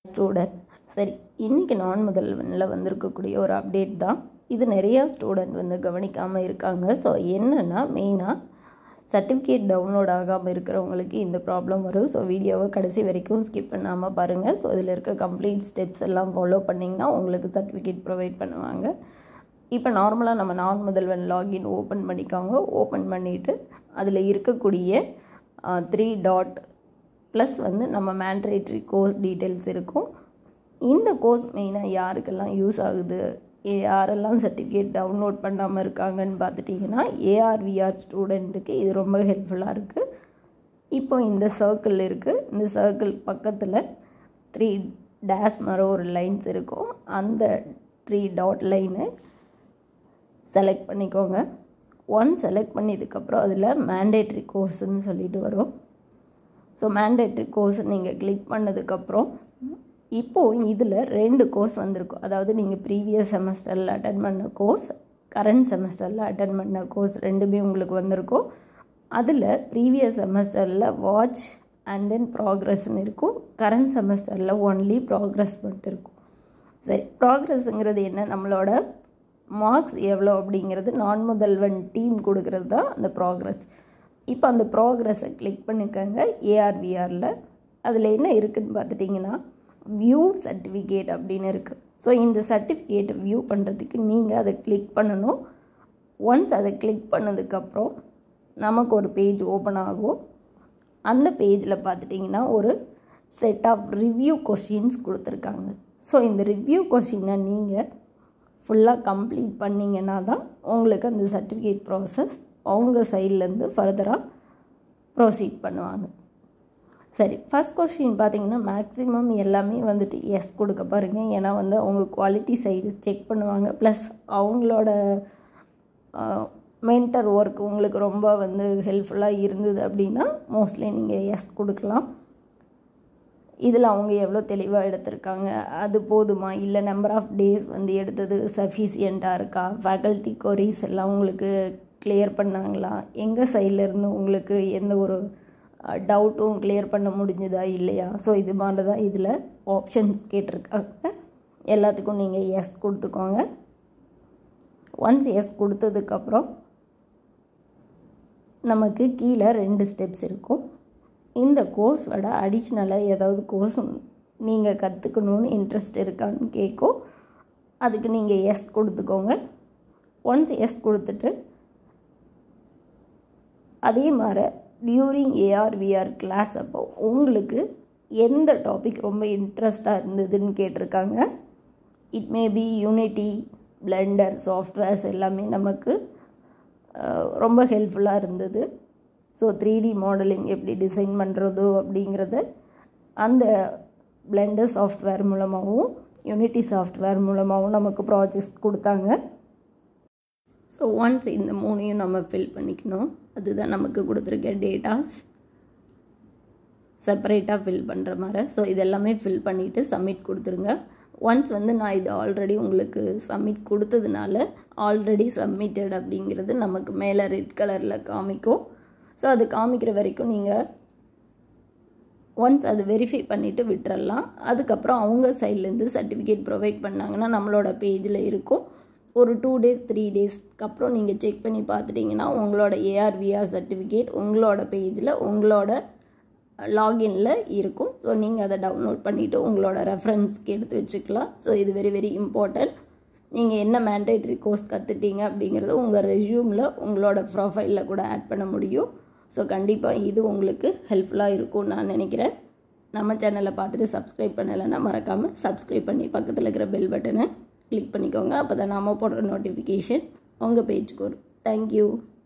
student சரி இன்றைக்கி நான் முதல்வனில் வந்திருக்கக்கூடிய ஒரு அப்டேட் தான் இது நிறையா ஸ்டூடெண்ட் வந்து கவனிக்காமல் இருக்காங்க ஸோ என்னென்னா மெயினாக சர்டிஃபிகேட் டவுன்லோட் ஆகாமல் இருக்கிறவங்களுக்கு இந்த ப்ராப்ளம் வரும் ஸோ வீடியோவை கடைசி வரைக்கும் ஸ்கிப் பண்ணாமல் பாருங்கள் ஸோ இதில் இருக்க கம்ப்ளீட் ஸ்டெப்ஸ் எல்லாம் ஃபாலோ பண்ணிங்கன்னா உங்களுக்கு சர்டிஃபிகேட் ப்ரொவைட் பண்ணுவாங்க இப்போ நார்மலாக நம்ம நான் முதல்வன் லாகின் ஓப்பன் பண்ணிக்காங்க ஓப்பன் பண்ணிவிட்டு அதில் இருக்கக்கூடிய த்ரீ டாட் ப்ளஸ் வந்து நம்ம மேண்ட்ரேட்ரி கோர்ஸ் டீட்டெயில்ஸ் இருக்கும் இந்த கோர்ஸ் மெயினாக யாருக்கெல்லாம் யூஸ் ஆகுது யாரெல்லாம் சர்டிஃபிகேட் டவுன்லோட் பண்ணாமல் இருக்காங்கன்னு பார்த்துட்டிங்கன்னா ஏஆர்விஆர் ஸ்டூடெண்ட்டுக்கு இது ரொம்ப ஹெல்ப்ஃபுல்லாக இருக்குது இப்போ இந்த சர்க்கிள் இருக்குது இந்த சர்க்கிள் பக்கத்தில் த்ரீ டேஷ் மாதிரி ஒரு லைன்ஸ் இருக்கும் அந்த த்ரீ டாட் லைனை செலக்ட் பண்ணிக்கோங்க ஒன் செலக்ட் பண்ணதுக்கப்புறம் அதில் மேண்டேட்ரி கோர்ஸுன்னு சொல்லிட்டு வரும் ஸோ மேண்டேட்ரி கோர்ஸ் நீங்கள் கிளிக் பண்ணதுக்கப்புறம் இப்போது இதில் ரெண்டு கோர்ஸ் வந்திருக்கும் அதாவது நீங்கள் ப்ரீவியஸ் செமஸ்டரில் அட்டன் பண்ண கோர்ஸ் கரண்ட் செமஸ்டரில் அட்டன் பண்ண கோர்ஸ் ரெண்டுமே உங்களுக்கு வந்திருக்கும் அதில் ப்ரீவியஸ் செமஸ்டரில் வாட்ச் அண்ட் தென் ப்ராக்ரஸ்ன்னு இருக்கும் கரண்ட் செமஸ்டரில் ஒன்லி ப்ராக்ரஸ் மட்டும் இருக்கும் சரி ப்ராக்ரஸ்ங்கிறது என்ன நம்மளோட மார்க்ஸ் எவ்வளோ அப்படிங்கிறது நான் முதல்வன் டீம் கொடுக்கறது தான் அந்த ப்ராக்ரஸ் இப்போ அந்த ப்ராக்ரஸை கிளிக் பண்ணிக்கோங்க ஏஆர்விஆரில் அதில் என்ன இருக்குதுன்னு பார்த்துட்டிங்கன்னா வியூ சர்டிஃபிகேட் அப்படின்னு இருக்குது ஸோ இந்த சர்டிஃபிகேட்டை வியூ பண்ணுறதுக்கு நீங்கள் அதை கிளிக் பண்ணணும் ஒன்ஸ் அதை கிளிக் பண்ணதுக்கப்புறம் நமக்கு ஒரு பேஜ் ஓப்பன் ஆகும் அந்த பேஜில் பார்த்துட்டிங்கன்னா ஒரு செட் ஆஃப் ரிவ்யூ கொஷின்ஸ் கொடுத்துருக்காங்க ஸோ இந்த ரிவ்யூ கொஷினை நீங்கள் ஃபுல்லாக கம்ப்ளீட் பண்ணிங்கன்னா தான் உங்களுக்கு அந்த சர்டிஃபிகேட் ப்ராசஸ் அவங்க சைட்லேருந்து ஃபர்தராக ப்ரொசீட் பண்ணுவாங்க சரி ஃபஸ்ட் கொஸ்டின் பார்த்தீங்கன்னா மேக்ஸிமம் எல்லாமே வந்துட்டு எஸ் கொடுக்க பாருங்கள் ஏன்னா வந்து அவங்க குவாலிட்டி சைடு செக் பண்ணுவாங்க ப்ளஸ் அவங்களோட மென்டர் ஒர்க் உங்களுக்கு ரொம்ப வந்து ஹெல்ப்ஃபுல்லாக இருந்தது அப்படின்னா மோஸ்ட்லி நீங்கள் எஸ் கொடுக்கலாம் இதில் அவங்க எவ்வளோ தெளிவாக எடுத்திருக்காங்க அது போதுமா இல்லை நம்பர் ஆஃப் டேஸ் வந்து எடுத்தது சஃபிஷியண்ட்டாக இருக்கா ஃபேக்கல்ட்டி கொரிஸ் எல்லாம் உங்களுக்கு கிளியர் பண்ணாங்களா எங்கள் சைட்லேருந்து உங்களுக்கு எந்த ஒரு டவுட்டும் கிளியர் பண்ண முடிஞ்சுதா இல்லையா ஸோ இது மாதிரி தான் இதில் ஆப்ஷன்ஸ் கேட்டிருக்காங்க எல்லாத்துக்கும் நீங்கள் எஸ் கொடுத்துக்கோங்க ஒன்ஸ் எஸ் கொடுத்ததுக்கப்புறம் நமக்கு கீழே ரெண்டு ஸ்டெப்ஸ் இருக்கும் இந்த கோர்ஸ் விட அடிஷ்னலாக ஏதாவது கோர்ஸ் நீங்கள் கற்றுக்கணுன்னு இன்ட்ரெஸ்ட் இருக்கான்னு கேட்கும் அதுக்கு நீங்கள் எஸ் கொடுத்துக்கோங்க ஒன்ஸ் எஸ் கொடுத்துட்டு அதே மாதிரி டியூரிங் ஏஆர்விஆர் கிளாஸ் அப்போ உங்களுக்கு எந்த டாபிக் ரொம்ப இன்ட்ரெஸ்டாக இருந்ததுன்னு கேட்டிருக்காங்க it may be Unity Blender softwares எல்லாமே நமக்கு ரொம்ப ஹெல்ப்ஃபுல்லாக இருந்தது ஸோ த்ரீ டி மாடலிங் எப்படி டிசைன் பண்ணுறதோ அப்படிங்கிறத அந்த பிளெண்டர் சாஃப்ட்வேர் மூலமாகவும் யூனிட்டி சாஃப்ட்வேர் மூலமாகவும் நமக்கு ப்ராஜெக்ட்ஸ் கொடுத்தாங்க ஸோ ஒன்ஸ் இந்த மூணையும் நம்ம ஃபில் பண்ணிக்கணும் அதுதான் நமக்கு கொடுத்துருக்க டேட்டாஸ் செப்பரேட்டாக ஃபில் பண்ணுற மாதிரி ஸோ இதெல்லாமே ஃபில் பண்ணிவிட்டு சப்மிட் கொடுத்துருங்க ஒன்ஸ் வந்து நான் இது ஆல்ரெடி உங்களுக்கு சப்மிட் கொடுத்ததுனால ஆல்ரெடி சப்மிட்டட் அப்படிங்கிறது நமக்கு மேலே ரெட் கலரில் காமிக்கும் ஸோ அது காமிக்கிற வரைக்கும் நீங்கள் ஒன்ஸ் அது வெரிஃபை பண்ணிவிட்டு விட்டுறலாம் அதுக்கப்புறம் அவங்க சைட்லேருந்து சர்டிஃபிகேட் ப்ரொவைட் பண்ணாங்கன்னா நம்மளோட பேஜில் இருக்கும் ஒரு டூ டேஸ் த்ரீ டேஸ்க்கு அப்புறம் நீங்கள் செக் பண்ணி பார்த்துட்டிங்கன்னா உங்களோட ஏஆர்விஆர் சர்டிஃபிகேட் உங்களோட பேஜில் உங்களோட லாகின்ல இருக்கும் ஸோ நீங்கள் அதை டவுன்லோட் பண்ணிவிட்டு உங்களோட ரெஃபரன்ஸ்க்கு எடுத்து வச்சுக்கலாம் ஸோ இது வெரி வெரி இம்பார்ட்டன்ட் நீங்கள் என்ன மேண்டேட்ரி கோர்ஸ் கற்றுட்டீங்க அப்படிங்கிறத உங்கள் ரெஷ்யூமில் உங்களோட ப்ரொஃபைலில் கூட ஆட் பண்ண முடியும் ஸோ கண்டிப்பாக இது உங்களுக்கு ஹெல்ப்ஃபுல்லாக இருக்கும்னு நான் நினைக்கிறேன் நம்ம சேனலை பார்த்துட்டு சப்ஸ்கிரைப் பண்ணலைன்னா மறக்காமல் சப்ஸ்கிரைப் பண்ணி பக்கத்தில் இருக்கிற பெல் பட்டனை கிளிக் பண்ணிக்கோங்க அப்போ தான் நாம் போடுற நோட்டிஃபிகேஷன் உங்கள் பேஜுக்கு வரும் தேங்க்யூ